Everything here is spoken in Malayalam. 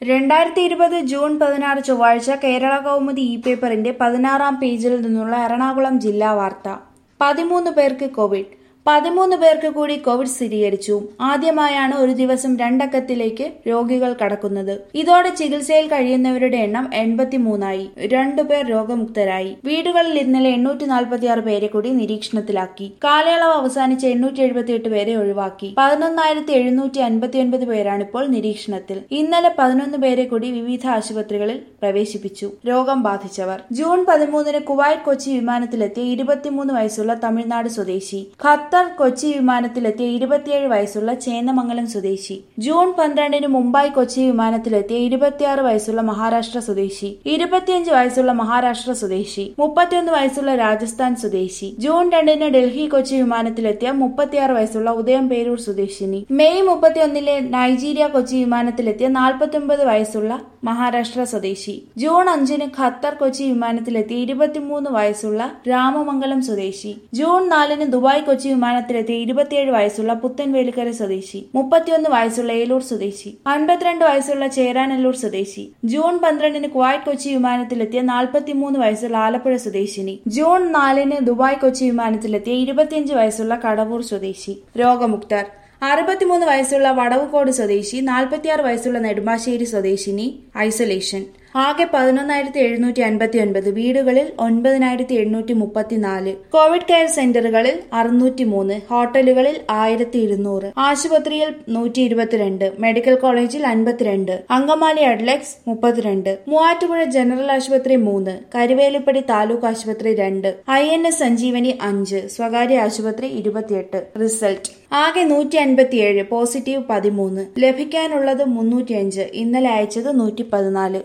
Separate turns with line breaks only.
രണ്ടായിരത്തി ഇരുപത് ജൂൺ പതിനാറ് ചൊവ്വാഴ്ച കേരള കൗമുദി ഇ പേപ്പറിന്റെ പതിനാറാം പേജിൽ നിന്നുള്ള എറണാകുളം ജില്ലാ വാർത്ത പതിമൂന്ന് പേർക്ക് കോവിഡ് പതിമൂന്ന് പേർക്ക് കൂടി കോവിഡ് സ്ഥിരീകരിച്ചു ആദ്യമായാണ് ഒരു ദിവസം രണ്ടക്കത്തിലേക്ക് രോഗികൾ കടക്കുന്നത് ഇതോടെ ചികിത്സയിൽ കഴിയുന്നവരുടെ എണ്ണം എൺപത്തിമൂന്നായി രണ്ടുപേർ രോഗമുക്തരായി വീടുകളിൽ ഇന്നലെ എണ്ണൂറ്റി നാൽപ്പത്തിയാറ് പേരെ കൂടി നിരീക്ഷണത്തിലാക്കി കാലയളവ് അവസാനിച്ച എണ്ണൂറ്റി എഴുപത്തിയെട്ട് പേരെ ഒഴിവാക്കി പതിനൊന്നായിരത്തി എഴുന്നൂറ്റി അൻപത്തിയൊൻപത് പേരാണ് ഇപ്പോൾ നിരീക്ഷണത്തിൽ ഇന്നലെ പതിനൊന്ന് പേരെ കൂടി വിവിധ ആശുപത്രികളിൽ പ്രവേശിപ്പിച്ചു രോഗം ബാധിച്ചവർ ജൂൺ പതിമൂന്നിന് കുവൈറ്റ് കൊച്ചി വിമാനത്തിലെത്തിയ ഇരുപത്തിമൂന്ന് വയസ്സുള്ള തമിഴ്നാട് സ്വദേശി ഖത്തർ കൊച്ചി വിമാനത്തിലെത്തിയ ഇരുപത്തിയേഴ് വയസ്സുള്ള ചേന്നമംഗലം സ്വദേശി ജൂൺ പന്ത്രണ്ടിന് മുംബൈ കൊച്ചി വിമാനത്തിലെത്തിയ ഇരുപത്തിയാറ് വയസ്സുള്ള മഹാരാഷ്ട്ര സ്വദേശി ഇരുപത്തിയഞ്ച് വയസ്സുള്ള മഹാരാഷ്ട്ര സ്വദേശി മുപ്പത്തിയൊന്ന് വയസ്സുള്ള രാജസ്ഥാൻ സ്വദേശി ജൂൺ രണ്ടിന് ഡൽഹി കൊച്ചി വിമാനത്തിലെത്തിയ മുപ്പത്തിയാറ് വയസ്സുള്ള ഉദയം പേരൂർ സ്വദേശിനി മെയ് മുപ്പത്തിയൊന്നിലെ നൈജീരിയ കൊച്ചി വിമാനത്തിലെത്തിയ നാൽപ്പത്തിയൊമ്പത് വയസ്സുള്ള മഹാരാഷ്ട്ര സ്വദേശി ജൂൺ അഞ്ചിന് ഖത്തർ കൊച്ചി വിമാനത്തിലെത്തിയ ഇരുപത്തിമൂന്ന് വയസ്സുള്ള രാമമംഗലം സ്വദേശി ജൂൺ നാലിന് ദുബായ് കൊച്ചി വിമാനത്തിലെത്തിയ ഇരുപത്തിയേഴ് വയസ്സുള്ള പുത്തൻവേലിക്കര സ്വദേശി മുപ്പത്തിയൊന്ന് വയസ്സുള്ള ഏലൂർ സ്വദേശി അൻപത്തിരണ്ട് വയസ്സുള്ള ചേരാനല്ലൂർ സ്വദേശി ജൂൺ പന്ത്രണ്ടിന് കുവൈറ്റ് കൊച്ചി വിമാനത്തിലെത്തിയ നാൽപ്പത്തിമൂന്ന് വയസ്സുള്ള ആലപ്പുഴ സ്വദേശിനി ജൂൺ നാലിന് ദുബായ് കൊച്ചി വിമാനത്തിലെത്തിയ ഇരുപത്തിയഞ്ച് വയസ്സുള്ള കടവൂർ സ്വദേശി രോഗമുക്തർ അറുപത്തിമൂന്ന് വയസ്സുള്ള വടവുകോട് സ്വദേശി നാൽപ്പത്തിയാറ് വയസ്സുള്ള നെടുമ്പാശ്ശേരി സ്വദേശിനി ഐസൊലേഷൻ ആകെ പതിനൊന്നായിരത്തി എഴുന്നൂറ്റി അൻപത്തി ഒൻപത് വീടുകളിൽ ഒൻപതിനായിരത്തി എണ്ണൂറ്റി മുപ്പത്തിനാല് കോവിഡ് കെയർ സെന്ററുകളിൽ അറുന്നൂറ്റി മൂന്ന് ഹോട്ടലുകളിൽ ആയിരത്തി ഇരുന്നൂറ് ആശുപത്രിയിൽ നൂറ്റി ഇരുപത്തിരണ്ട് മെഡിക്കൽ കോളേജിൽ അൻപത്തിരണ്ട് അങ്കമാലി അഡ്ലക്സ് മുപ്പത്തിരണ്ട് മൂവാറ്റുപുഴ ജനറൽ ആശുപത്രി മൂന്ന് കരുവേലിപ്പടി താലൂക്ക് ആശുപത്രി രണ്ട് ഐ എൻ എസ് സഞ്ജീവനി അഞ്ച് സ്വകാര്യ ആശുപത്രി ഇരുപത്തിയെട്ട് റിസൾട്ട് ആകെ നൂറ്റി അൻപത്തിയേഴ് പോസിറ്റീവ് പതിമൂന്ന് ലഭിക്കാനുള്ളത് മുന്നൂറ്റിയഞ്ച് ഇന്നലെ അയച്ചത് നൂറ്റി പതിനാല്